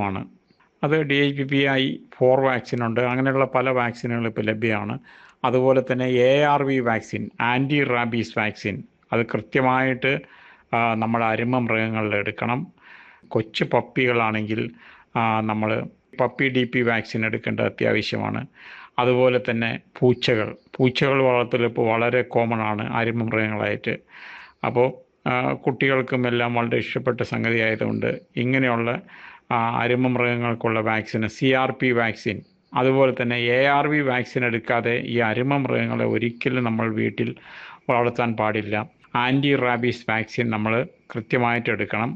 ആണ് അത് D I P P I four vaccine ഉണ്ട് അങ്ങനെയുള്ള പല വാക്സിനുകൾ ഇപ്പോൾ ലഭ്യമാണ് അതുപോലെ തന്നെ A R V vaccine anti rabies vaccine അത് കൃത്യമായിട്ട് നമ്മൾ അരുമ മൃഗങ്ങളിൽ എടുക്കണം കൊച്ചു പപ്പികളാണെങ്കിൽ നമ്മൾ പപ്പി ഡി പി വാക്സിൻ എടുക്കേണ്ടത് അത്യാവശ്യമാണ് അതുപോലെ തന്നെ പൂച്ചകൾ പൂച്ചകൾ വളർത്തൽ ഇപ്പോൾ വളരെ കോമൺ ആണ് അരുമ മൃഗങ്ങളായിട്ട് അപ്പോൾ കുട്ടികൾക്കും എല്ലാം വളരെ ഇഷ്ടപ്പെട്ട സംഗതി ആയതുകൊണ്ട് ഇങ്ങനെയുള്ള അരുമ മൃഗങ്ങൾക്കുള്ള വാക്സിന് സി ആർ പി വാക്സിൻ അതുപോലെ തന്നെ എ ആർ വി വാക്സിൻ എടുക്കാതെ ഈ അരുമ മൃഗങ്ങളെ ഒരിക്കലും നമ്മൾ വീട്ടിൽ വളർത്താൻ പാടില്ല ആൻറ്റി റാബീസ് വാക്സിൻ നമ്മൾ കൃത്യമായിട്ട് എടുക്കണം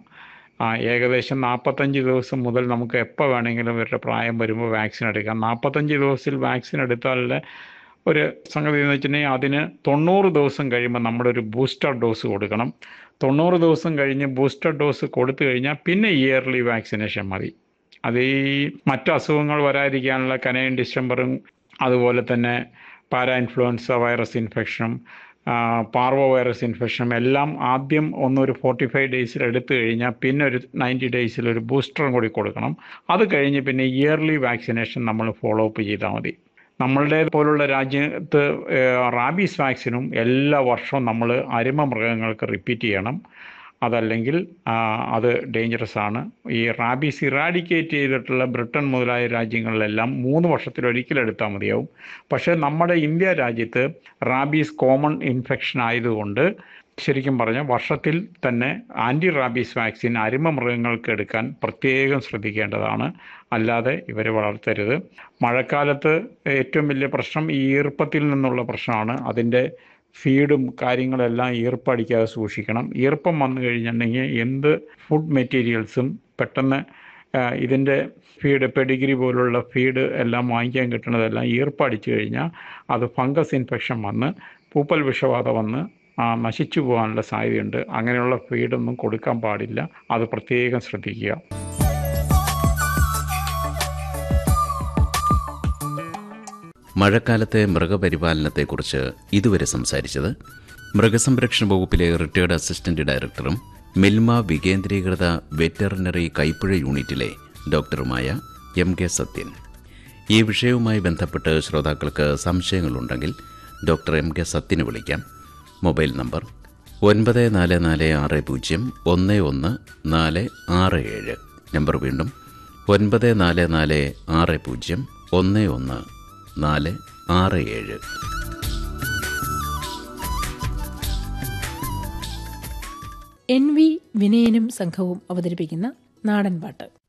ഏകദേശം നാൽപ്പത്തഞ്ച് ദിവസം മുതൽ നമുക്ക് എപ്പോൾ വേണമെങ്കിലും ഇവരുടെ പ്രായം വരുമ്പോൾ വാക്സിൻ എടുക്കാം നാൽപ്പത്തഞ്ച് ദിവസത്തിൽ വാക്സിൻ എടുത്താലുള്ള ഒരു സംഗതി എന്ന് വെച്ചിട്ടുണ്ടെങ്കിൽ അതിന് തൊണ്ണൂറ് ദിവസം കഴിയുമ്പോൾ നമ്മളൊരു ബൂസ്റ്റർ ഡോസ് കൊടുക്കണം തൊണ്ണൂറ് ദിവസം കഴിഞ്ഞ് ബൂസ്റ്റർ ഡോസ് കൊടുത്തു കഴിഞ്ഞാൽ പിന്നെ ഇയർലി വാക്സിനേഷൻ മതി അത് ഈ മറ്റു അസുഖങ്ങൾ വരാതിരിക്കാനുള്ള കനയൻ ഡിസംബറും അതുപോലെ തന്നെ പാരാ ഇൻഫ്ലുവൻസ വൈറസ് ഇൻഫെക്ഷനും പാർവോ വൈറസ് ഇൻഫെക്ഷനും എല്ലാം ആദ്യം ഒന്നൊരു ഫോർട്ടി ഫൈവ് ഡേയ്സിൽ എടുത്തു കഴിഞ്ഞാൽ പിന്നെ ഒരു നയൻറ്റി ഡേയ്സിൽ ഒരു ബൂസ്റ്ററും കൂടി കൊടുക്കണം അത് കഴിഞ്ഞ് പിന്നെ ഇയർലി വാക്സിനേഷൻ നമ്മൾ ഫോളോ അപ്പ് ചെയ്താൽ മതി നമ്മളുടെ പോലുള്ള രാജ്യത്ത് റാബീസ് വാക്സിനും എല്ലാ വർഷവും നമ്മൾ അരുമ മൃഗങ്ങൾക്ക് റിപ്പീറ്റ് ചെയ്യണം അതല്ലെങ്കിൽ അത് ഡേഞ്ചറസ് ആണ് ഈ റാബീസ് ഇറാഡിക്കേറ്റ് ചെയ്തിട്ടുള്ള ബ്രിട്ടൻ മുതലായ രാജ്യങ്ങളിലെല്ലാം മൂന്ന് വർഷത്തിലൊരിക്കൽ എടുത്താൽ മതിയാവും പക്ഷേ നമ്മുടെ ഇന്ത്യ രാജ്യത്ത് റാബീസ് കോമൺ ഇൻഫെക്ഷൻ ആയതുകൊണ്ട് ശരിക്കും പറഞ്ഞാൽ വർഷത്തിൽ തന്നെ ആൻറ്റി റാബീസ് വാക്സിൻ അരുമ മൃഗങ്ങൾക്ക് എടുക്കാൻ പ്രത്യേകം ശ്രദ്ധിക്കേണ്ടതാണ് അല്ലാതെ ഇവരെ വളർത്തരുത് മഴക്കാലത്ത് ഏറ്റവും വലിയ പ്രശ്നം ഈ ഈർപ്പത്തിൽ നിന്നുള്ള പ്രശ്നമാണ് അതിൻ്റെ ഫീഡും കാര്യങ്ങളെല്ലാം ഈർപ്പടിക്കാതെ സൂക്ഷിക്കണം ഈർപ്പം വന്നു കഴിഞ്ഞിട്ടുണ്ടെങ്കിൽ എന്ത് ഫുഡ് മെറ്റീരിയൽസും പെട്ടെന്ന് ഇതിൻ്റെ ഫീഡ് പെഡിഗ്രി പോലുള്ള ഫീഡ് എല്ലാം വാങ്ങിക്കാൻ കിട്ടുന്നതെല്ലാം ഈർപ്പടിച്ചു കഴിഞ്ഞാൽ അത് ഫംഗസ് ഇൻഫെക്ഷൻ വന്ന് പൂപ്പൽ വിഷബാധ വന്ന് നശിച്ചു പോകാനുള്ള സാധ്യതയുണ്ട് അങ്ങനെയുള്ള ഫീഡൊന്നും കൊടുക്കാൻ പാടില്ല അത് പ്രത്യേകം ശ്രദ്ധിക്കുക മഴക്കാലത്തെ മൃഗപരിപാലനത്തെക്കുറിച്ച് ഇതുവരെ സംസാരിച്ചത് മൃഗസംരക്ഷണ വകുപ്പിലെ റിട്ടയർഡ് അസിസ്റ്റന്റ് ഡയറക്ടറും മിൽമ വികേന്ദ്രീകൃത വെറ്ററിനറി കൈപ്പുഴ യൂണിറ്റിലെ ഡോക്ടറുമായ എം കെ സത്യൻ ഈ വിഷയവുമായി ബന്ധപ്പെട്ട് ശ്രോതാക്കൾക്ക് സംശയങ്ങളുണ്ടെങ്കിൽ ഡോക്ടർ എം കെ സത്യന് വിളിക്കാം മൊബൈൽ നമ്പർ ഒൻപത് നാല് നാല് ആറ് പൂജ്യം ഒന്ന് ഒന്ന് നാല് ആറ് ഏഴ് നമ്പർ വീണ്ടും ഒൻപത് നാല് നാല് ആറ് പൂജ്യം ഒന്ന് ഒന്ന് നാല് ആറ് ഏഴ് എൻ വി വിനയനും സംഘവും അവതരിപ്പിക്കുന്ന നാടൻ പാട്ട്